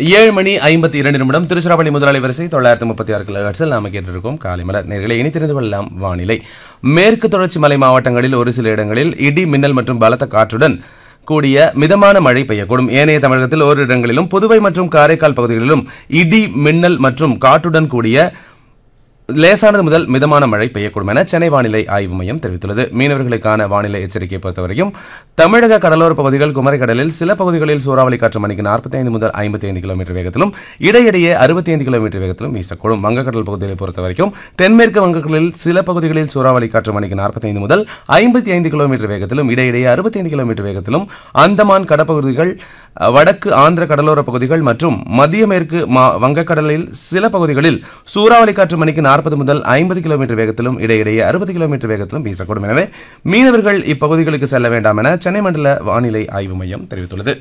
ஏழு மணி ஐம்பத்தி இரண்டு நிமிடம் திருச்சிராப்பள்ளி முதலாளி வரிசை தொள்ளாயிரத்தி முப்பத்தி ஆறு கிலோஹெர்ட்ஸில் நாம கேட்டிருக்கோம் காலை மலர் நேர்களை இனி தெரிந்து கொள்ளலாம் வானிலை மேற்கு தொடர்ச்சி மலை மாவட்டங்களில் ஒரு சில இடங்களில் இடி மின்னல் மற்றும் பலத்த காற்றுடன் கூடிய மிதமான மழை பெய்யக்கூடும் ஏனைய தமிழகத்தில் ஓரிரு இடங்களிலும் புதுவை மற்றும் காரைக்கால் பகுதிகளிலும் இடி மின்னல் மற்றும் காற்றுடன் கூடிய லேசானது முதல் மிதமான மழை பெய்யக்கூடும் என சென்னை வானிலை ஆய்வு மையம் தெரிவித்துள்ளது மீனவர்களுக்கான வானிலை எச்சரிக்கையை பொறுத்தவரையும் தமிழக கடலோர பகுதிகள் குமரிக்கடலில் சில பகுதிகளில் சூறாவளி காற்று மணிக்கு 45 முதல் 55 கிலோமீட்டர் வேகத்திலும் இடையிடையே 65 கிலோமீட்டர் வேகத்திலும் வீசக்கூடும் வங்கக்கடல் பகுதிகளை பொறுத்தவரைக்கும் தென்மேற்கு வங்கக்கடலில் சில பகுதிகளில் சூறாவளி காற்று மணிக்கு 45 முதல் 55 கிலோமீட்டர் வேகத்திலும் இடையிடையே 65 கிலோமீட்டர் வேகத்திலும் அந்தமான் கடற்பகுதிகள் அஹ், வடக்கு ஆந்திர கடலோர பகுதிகள் மற்றும் மத்திய மேற்கு மா- வங்கக்கடலில் சில பகுதிகளில் சூறாவளி காற்று மணிக்கு நாற்பது முதல் ஐம்பது கிலோமீட்டர் வேகத்திலும் இடையிடையே அறுபது கிலோமீட்டர் வேகத்திலும் வீசக்கூடும் எனவே மீனவர்கள் இப்பகுதிகளுக்கு செல்ல வேண்டாம் என சென்னை மண்டல வானிலை ஆய்வு மையம் தெரிவித்துள்ளது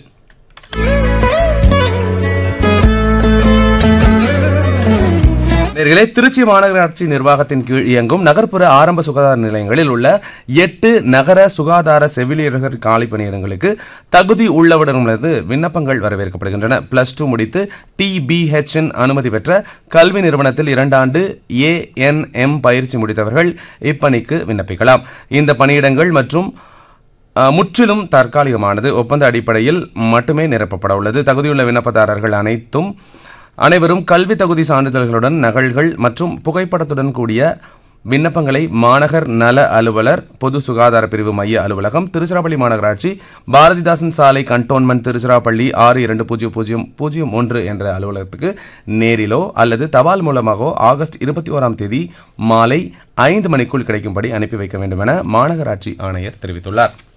நேர்களே திருச்சி மாநகராட்சி நிர்வாகத்தின் கீழ் இயங்கும் நகர்ப்புற ஆரம்ப சுகாதார நிலையங்களில் உள்ள எட்டு நகர சுகாதார செவிலியர்கள் காலி பணியிடங்களுக்கு தகுதி உள்ளவுடனது விண்ணப்பங்கள் வரவேற்கப்படுகின்றன பிளஸ் டூ முடித்து டிபிஹெச்இன் அனுமதி பெற்ற கல்வி நிறுவனத்தில் இரண்டாண்டு ஏஎன்எம் பயிற்சி முடித்தவர்கள் இப்பணிக்கு விண்ணப்பிக்கலாம் இந்த பணியிடங்கள் மற்றும் அஹ், முற்றிலும் தற்காலிகமானது ஒப்பந்த அடிப்படையில் மட்டுமே நிரப்பப்பட உள்ளது தகுதியுள்ள விண்ணப்பதாரர்கள் அனைத்தும் அனைவரும் கல்வி தகுதி சான்றிதழ்களுடன் நகல்கள் மற்றும் புகைப்படத்துடன் கூடிய விண்ணப்பங்களை மாநகர் நல அலுவலர் பொது சுகாதார பிரிவு மைய அலுவலகம் திருச்சிராப்பள்ளி மாநகராட்சி பாரதிதாசன் சாலை கண்டோன்மெண்ட் திருச்சிராப்பள்ளி ஆறு இரண்டு பூஜ்ஜியம் பூஜ்ஜியம் பூஜ்ஜியம் ஒன்று என்ற அலுவலகத்துக்கு நேரிலோ அல்லது தபால் மூலமாகவோ ஆகஸ்ட் இருபத்தி ஓராம் தேதி மாலை ஐந்து மணிக்குள் கிடைக்கும்படி அனுப்பி வைக்க வேண்டும் என மாநகராட்சி ஆணையர் தெரிவித்துள்ளார்